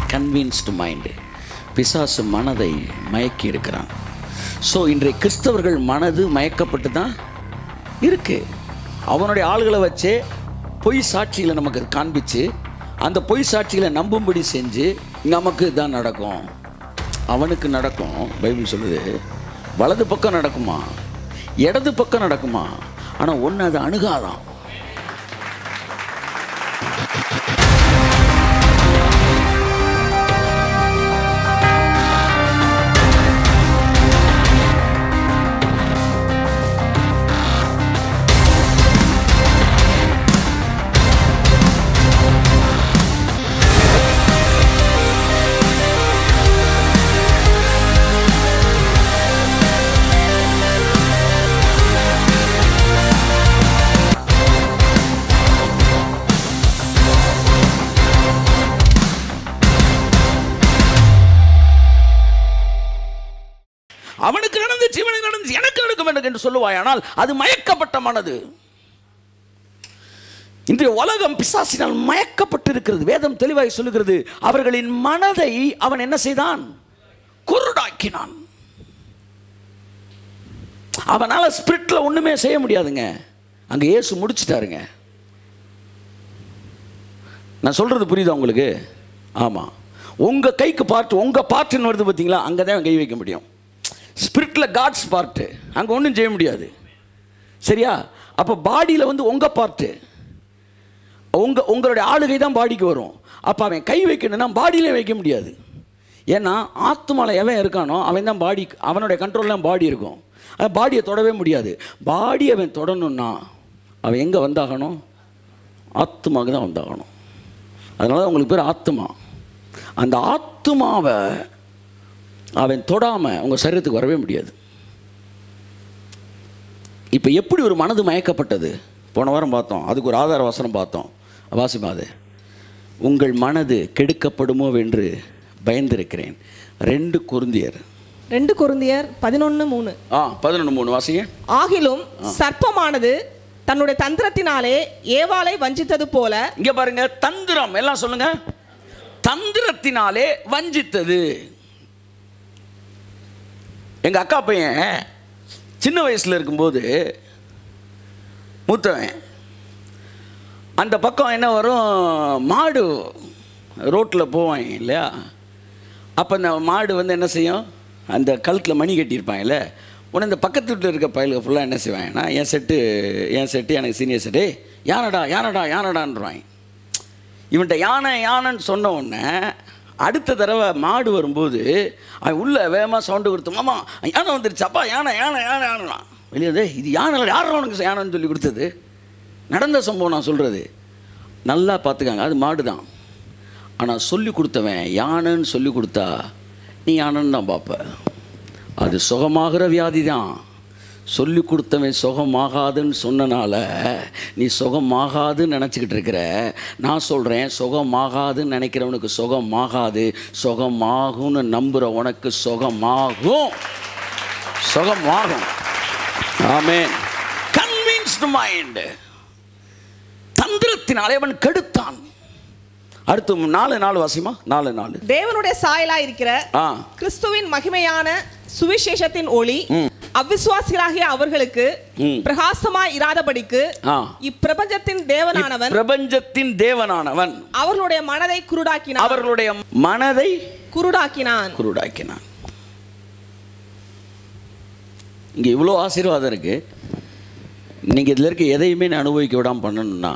Convinced mind பிசாசு மனதை மயக்கி இருக்கிறான் ஸோ இன்றைய கிறிஸ்தவர்கள் மனது மயக்கப்பட்டு தான் இருக்கு அவனுடைய ஆளுகளை வச்சே பொய் சாட்சிகளை நமக்கு காண்பிச்சு அந்த பொய் சாட்சிகளை நம்பும்படி செஞ்சு நமக்கு தான் நடக்கும் அவனுக்கு நடக்கும் பைபிள் சொல்லுது வலது பக்கம் நடக்குமா இடது பக்கம் நடக்குமா ஆனால் ஒன்று அது அணுகாதான் அவனுக்கு நடந்துச்சு இவனுக்கு நடந்துச்சு எனக்கு நடக்க வேண்டும் என்று சொல்லுவாய் ஆனால் அது மயக்கப்பட்ட மனது இன்றைய உலகம் பிசாசினால் மயக்கப்பட்டு இருக்கிறது வேதம் தெளிவாய் சொல்லுகிறது அவர்களின் மனதை அவன் என்ன செய்தான் குருடாக்கினான் அவனால ஸ்பிரிட்ல ஒண்ணுமே செய்ய முடியாதுங்க அங்க இயேசு முடிச்சிட்டாருங்க நான் சொல்றது புரியுதா உங்களுக்கு ஆமா உங்க கைக்கு பார்ட் உங்க பார்ட்டுன்னு வருது பார்த்தீங்களா அங்கே தான் கை வைக்க முடியும் ஸ்பிரிட்ல காட்ஸ் பார்ட்டு அங்கே ஒன்றும் செய்ய முடியாது சரியா அப்போ பாடியில் வந்து உங்கள் பார்ட்டு உங்க உங்களுடைய ஆளுகை தான் பாடிக்கு வரும் அப்போ அவன் கை வைக்கணும்னா பாடியிலே வைக்க முடியாது ஏன்னா ஆத்துமால எவன் இருக்கானோ அவன் தான் பாடி அவனுடைய கண்ட்ரோல் பாடி இருக்கும் அது பாடியை தொடவே முடியாது பாடி அவன் தொடணும்னா அவன் எங்கே வந்தாகணும் ஆத்துமாவுக்கு தான் வந்தாகணும் அதனால தான் உங்களுக்கு பேர் ஆத்துமா அந்த ஆத்துமாவை அவன் தொடாமல் உங்கள் சரீரத்துக்கு வரவே முடியாது இப்போ எப்படி ஒரு மனது மயக்கப்பட்டது போன வாரம் பார்த்தோம் அதுக்கு ஒரு ஆதார வசனம் பார்த்தோம் வாசிமாது உங்கள் மனது கெடுக்கப்படுமோ என்று பயந்திருக்கிறேன் ரெண்டு குருந்தியர் ரெண்டு கொருந்தியர் பதினொன்று மூணு ஆ பதினொன்று மூணு வாசிங்க ஆகிலும் சர்ப்பமானது தன்னுடைய தந்திரத்தினாலே ஏவாளை வஞ்சித்தது போல இங்கே பாருங்க தந்திரம் எல்லாம் சொல்லுங்க தந்திரத்தினாலே வஞ்சித்தது எங்கள் அக்கா பையன் சின்ன வயசில் இருக்கும்போது மூத்தவன் அந்த பக்கம் என்ன வரும் மாடு ரோட்டில் போவான் இல்லையா அப்போ அந்த மாடு வந்து என்ன செய்யும் அந்த கழுத்தில் மணி கட்டியிருப்பாங்கல்ல உடனே இந்த பக்கத்து வீட்டில் இருக்க பயலுக்கு ஃபுல்லாக என்ன செய்வாங்கன்னா என் செட்டு என் செட்டு எனக்கு சீனியர் செட்டு "ஏய், யானடா யானடா யானடான்றாங்க இவன்கிட்ட யானை யானைன்னு சொன்ன உடனே அடுத்த தடவை மாடு வரும்போது அவன் உள்ள வேகமாக சவுண்டு கொடுத்து மாமா யானை வந்துருச்சாப்பா யானை யானை யானை யானைலாம் வெளியே வந்து, இது யானை யாரும் உனக்கு யானைன்னு சொல்லி கொடுத்தது நடந்த சம்பவம் நான் சொல்கிறது நல்லா பார்த்துக்காங்க அது மாடு தான் ஆனால் சொல்லி கொடுத்தவன் யானைன்னு சொல்லி கொடுத்தா நீ யானைன்னு தான் பார்ப்ப அது சுகமாகிற வியாதி தான் சொல்லி கொடுத்தவன் சுகமாகாதுன்னு சொன்னனால நீ சுகமாகாதுன்னு நினச்சிக்கிட்டு இருக்கிற நான் சொல்கிறேன் சுகமாகாதுன்னு நினைக்கிறவனுக்கு சுகமாகாது சுகமாகும்னு நம்புகிற உனக்கு சுகமாகும் சுகமாகும் ஆமென் கன்வின்ஸ்டு மைண்ட் தந்திரத்தினாலே அவன் கெடுத்தான் அடுத்து நாலு நாலு வாசிமா நாலு நாலு தேவனுடைய சாயலா இருக்கிற ஆ கிறிஸ்துவின் மகிமையான சுவிசேஷத்தின் ஒளி அவிசுவாசிகளாகிய அவர்களுக்கு ம். பிரகாசமாய் இராதபடிக்கு ஆ. இப்பிரபஞ்சத்தின் தேவனானவன் பிரபஞ்சத்தின் தேவனானவன் அவர்களுடைய மனதை குருடாக்கினான் அவர்களுடைய மனதை குருடாக்கினான் குருடாக்கினான் இங்கே இவ்வளோ ஆசீர்வாதம் இருக்கு நீங்கள் இதில் இருக்க எதையுமே நான் அனுபவிக்க விடாமல் பண்ணணும்னா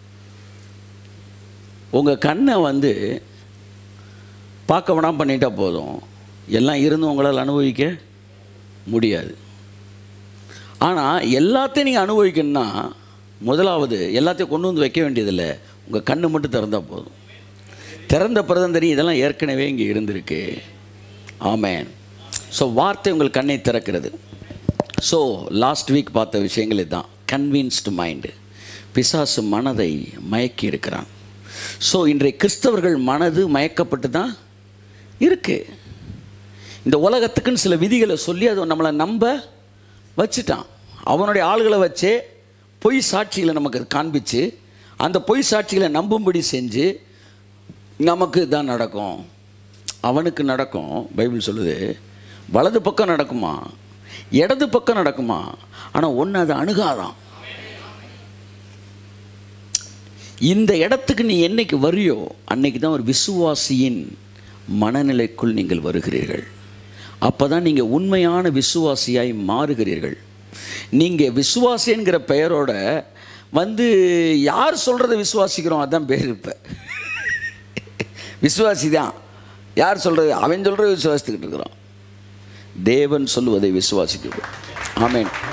உங்கள் கண்ணை வந்து பார்க்க விடாமல் பண்ணிட்டா போதும் எல்லாம் இருந்து உங்களால் அனுபவிக்க முடியாது ஆனால் எல்லாத்தையும் நீங்கள் அனுபவிக்கணும்னா முதலாவது எல்லாத்தையும் கொண்டு வந்து வைக்க வேண்டியதில்லை உங்கள் கண்ணு மட்டும் திறந்தால் போதும் திறந்த பிறகு தெரியும் இதெல்லாம் ஏற்கனவே இங்கே இருந்திருக்கு ஆமென் ஸோ வார்த்தை உங்கள் கண்ணை திறக்கிறது ஸோ லாஸ்ட் வீக் பார்த்த விஷயங்கள் இதுதான் கன்வின்ஸ்டு மைண்டு பிசாசு மனதை மயக்கி இருக்கிறான் ஸோ இன்றைய கிறிஸ்தவர்கள் மனது மயக்கப்பட்டு தான் இருக்கு இந்த உலகத்துக்குன்னு சில விதிகளை சொல்லி அது நம்மளை நம்ப வச்சுட்டான் அவனுடைய ஆளுகளை வச்சே பொய் சாட்சிகளை நமக்கு காண்பிச்சு அந்த பொய் சாட்சிகளை நம்பும்படி செஞ்சு நமக்கு தான் நடக்கும் அவனுக்கு நடக்கும் பைபிள் சொல்லுது வலது பக்கம் நடக்குமா இடது பக்கம் நடக்குமா ஆனால் ஒன்று அது அணுகாதான் இந்த இடத்துக்கு நீ என்னைக்கு வரியோ அன்னைக்கு தான் ஒரு விசுவாசியின் மனநிலைக்குள் நீங்கள் வருகிறீர்கள் அப்போ தான் நீங்கள் உண்மையான விசுவாசியாய் மாறுகிறீர்கள் நீங்கள் விசுவாசிங்கிற பெயரோட வந்து யார் சொல்கிறத விசுவாசிக்கிறோம் அதான் பேர் இப்போ விசுவாசி தான் யார் சொல்கிறது அவன் சொல்கிறத விசுவாசித்துக்கிட்டு இருக்கிறோம் தேவன் சொல்லுவதை விசுவாசிக்கிறோம் ஆமென்